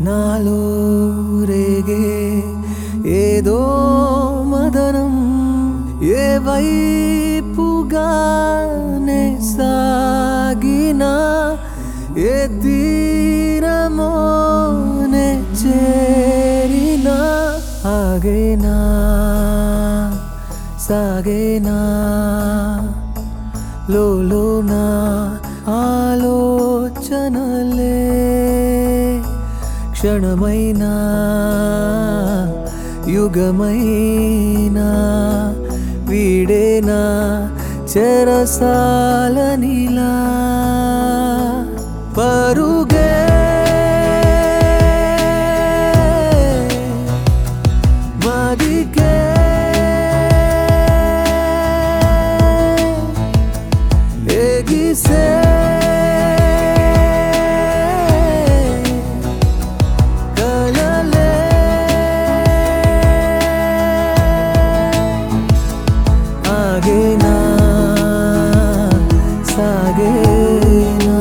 నాలో రేగే ఏదో మదనం ఏ వైపుగానే సాగినా ఏ తీరమోనే చేరినా ఆగేనా సాగేనా లోలోనా ఆలోచనలే క్షణమైనా యుగమైనా వీడేనా చెరసాలనిలా పరుగే మదికే ఎగిసే కలలే ఆగేనా సాగేనా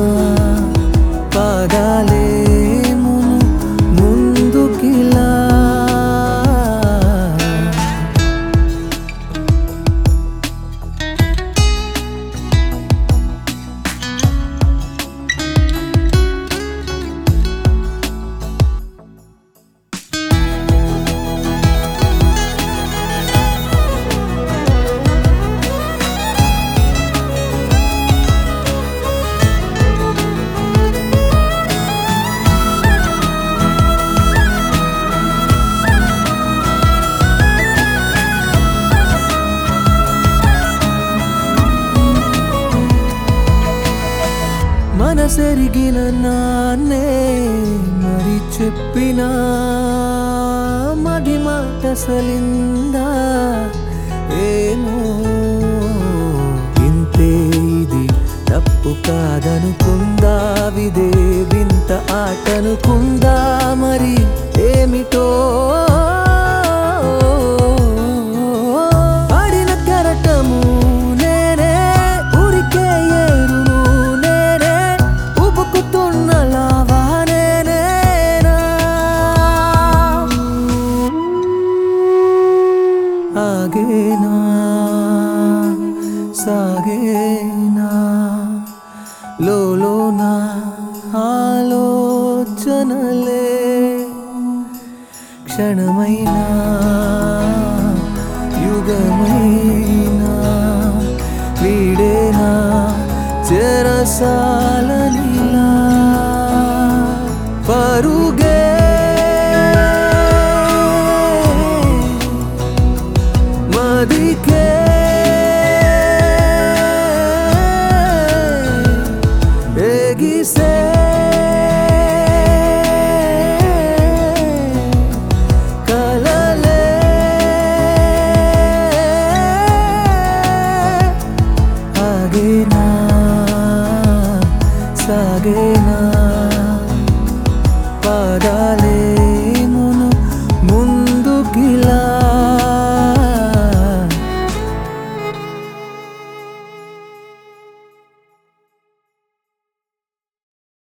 పాదాలే మును ముందుకిలా మనసెరిగిన నాన్నే మరి చెప్పినా మది మాట సలిందా ఏమో ఇంతే ఇది తప్పు కాదనుకుందా విదే వింత ఆటనుకుందా మరి ఏమిటో ఆడిన కరటము నేనే ఉరికే ఏరును నేనే ఉబుకుతున్న లావా నేనేనా ఆగేనా సాగేనా లోలోనా ఆలోచనలే క్షణమైనా యుగమైనా వీడేనా చెరసాలనిలా పరుగే మదికే ఎగిసే కలలే ఆగేనా సాగేనా పాదాలే